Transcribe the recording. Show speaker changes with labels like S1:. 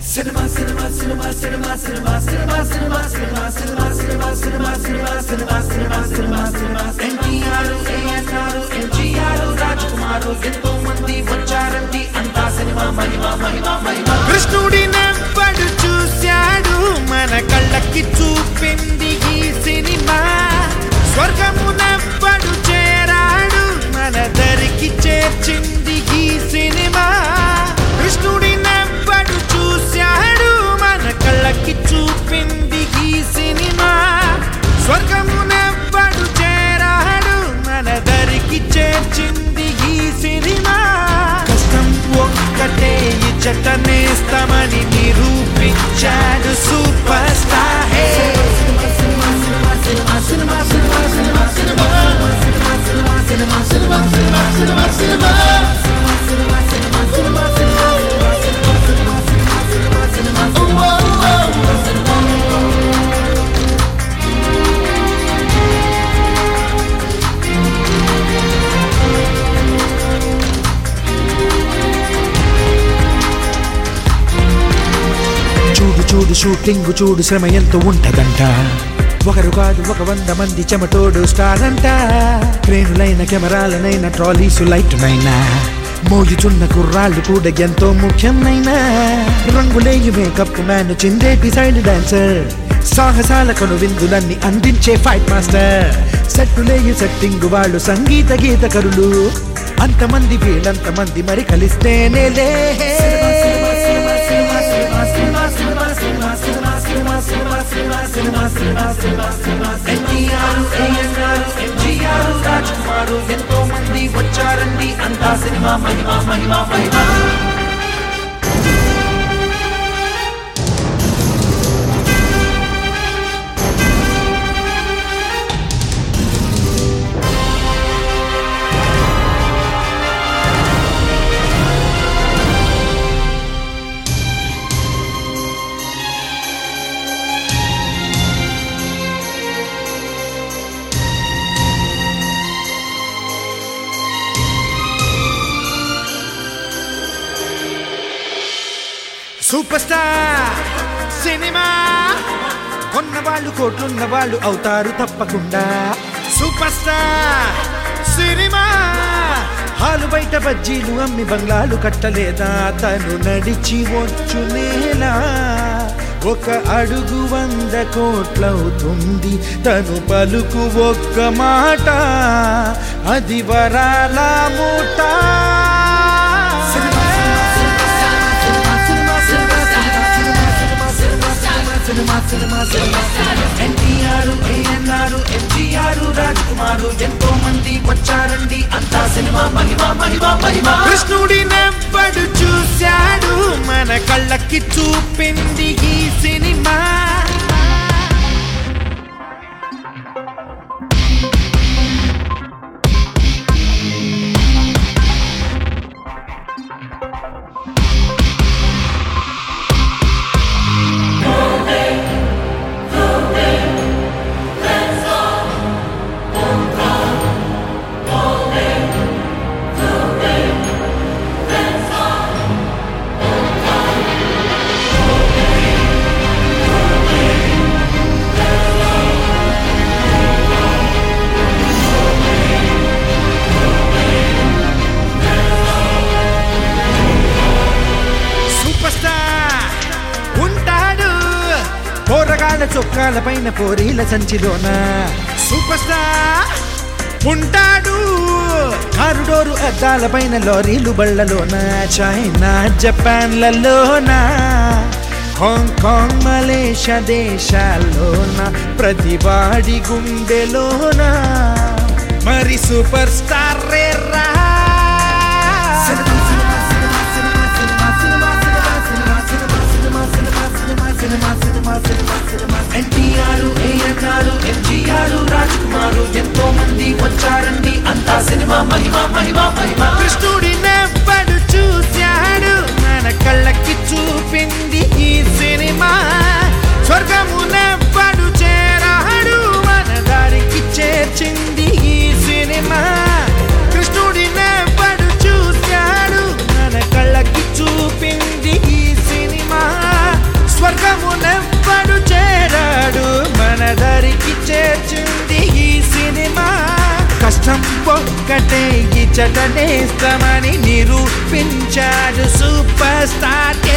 S1: Cinema, cinema, cinema, cinema, cinema, cinema, cinema, cinema, cinema, cinema, cinema, cinema, cinema, cinema, cinema, cinema. NTR ANR NTR రాజకుమారు ఎంతో మంది వచ్చారండి అంతా cinema మహిమ మహిమ మహిమ
S2: కృష్ణుడి నవ్వడు చూశాడు మన కళ్ళకి చూపింది ఈ సినిమా స్వర్గము నవ్వడు చేరాడు మన దరికి చేర్చింది ఈ సినిమా కృష్ణుడి నవ్వడు చూశాడు మన కళ్ళకి చూపింది ఈ సినిమా స్వర్గము నవ్వడు చేరాడు మన దరికి చేర్చింది ఈ సినిమా కష్టం ఒక్కటే ఇచ్చట నేస్తమని నిరూపించాడు సూపర్ స్టార్ హే చూడు చూడు షూటింగ్ చూడు శ్రమ ఎంతో ఉంటదంట ఒకరు కాదు ఒక వంద మంది చెమటోడు స్టార్ అంట క్రేనులైన కెమెరాలనైన ట్రాలీసు లైట్నైనా మోయుచున్న కుర్రాళ్ళు కూడా ఎంతో ముఖ్యమైన రంగులేయు మేకప్ మ్యాన్ చిందేటి సైడ్ డాన్సర్ సాహసాల కను విందులన్నీ అందించే ఫైట్ మాస్టర్ సెట్టులేయు సెట్టింగ్ వాళ్ళు సంగీత గీతకరులు అంతమంది వీళ్ళంతమంది మరి కలిస్తేనే లే
S1: ఎన్టీఆర్ ఏఎన్ఆర్ ఎన్టీఆర్ రాజకుమారు ఎంతో మంది వచ్చారండి అంతా సినిమా మహిమ మహిమ మహిమ
S2: సూపర్ స్టార్ సినిమా కొన్న వాళ్ళు కోట్లున్న వాళ్ళు అవుతారు తప్పకుండా సూపర్ స్టార్ సినిమా హాలు బయట బజ్జీలు అమ్మి బంగ్లాలు కట్టలేదా తను నడిచి వచ్చు నేలా ఒక అడుగు వంద కోట్లవుతుంది తను పలుకు ఒక్క మాట అది వరాల మూట
S1: ఎన్టీఆర్ ఏఎన్ఆర్ ఎన్టీఆర్ రాజకుమారు ఎంతో మంది వచ్చారండి అంతా సినిమా మహిమ మహిమ మహిమ
S2: కృష్ణుడి నవ్వడు చూశాడు మన కళ్ళకి చూపింది ఈ సినిమా సూపర్ స్టార్ ఉంటాడు పోరగాళ్ళ చొక్కాల పైన పోరీల సంచిలోన సూపర్ స్టార్ ఉంటాడు కారుడోరు అద్దాల పైన లారీలు బళ్ళలోన చైనా జపాన్లలోన హాంకాంగ్ మలేషియా దేశాల్లోన ప్రతివాడి గుండెలోన మరి సూపర్ స్టార్ రే రా
S1: ఎన్టీఆర్ ఏఎన్ఆర్ ఎన్టీఆర్ రాజకుమారు ఎంతో మంది వచ్చారండి అంతా సినిమా మహిమ మహిమ మహిమ
S2: కృష్ణుడి నవ్వడు చూశాడు మన కళ్ళకి చూపింది ఈ సినిమా స్వర్గము నవ్వడు చేరాడు మన దారికి చేర్చింది ఈ సినిమా కృష్ణుడి ఒక్కటే ఇచ్చటనేస్తామని నిరూపించాడు సూపర్ స్టార్